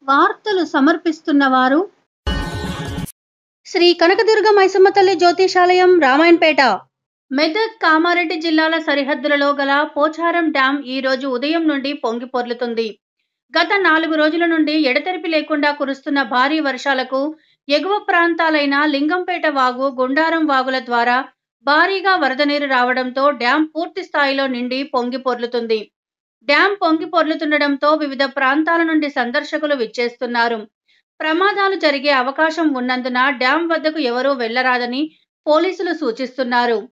వార్తలు సమర్పిస్తున్నవారు శ్రీ కనకదుర్గ మైసమ్మ తల్లి జ్యోతిషాలయం రామాయణపేట మెదక్ కామారెడ్డి జిల్లాల సరిహద్దులలో గల పోచారం డ్యాం ఈ రోజు ఉదయం నుండి పొంగి పొర్లుతుంది గత నాలుగు రోజుల నుండి ఎడతెరిపి లేకుండా కురుస్తున్న భారీ వర్షాలకు ఎగువ ప్రాంతాలైన లింగంపేట వాగు గుండారం వాగుల ద్వారా భారీగా వరద నీరు రావడంతో డ్యాం పూర్తి స్థాయిలో నిండి పొంగి పొర్లుతుంది డ్యాం పొంగి పొర్లుతుండడంతో వివిధ ప్రాంతాల నుండి సందర్శకులు విచ్చేస్తున్నారు ప్రమాదాలు జరిగే అవకాశం ఉన్నందున డ్యాం వద్దకు ఎవరూ వెళ్లరాదని పోలీసులు సూచిస్తున్నారు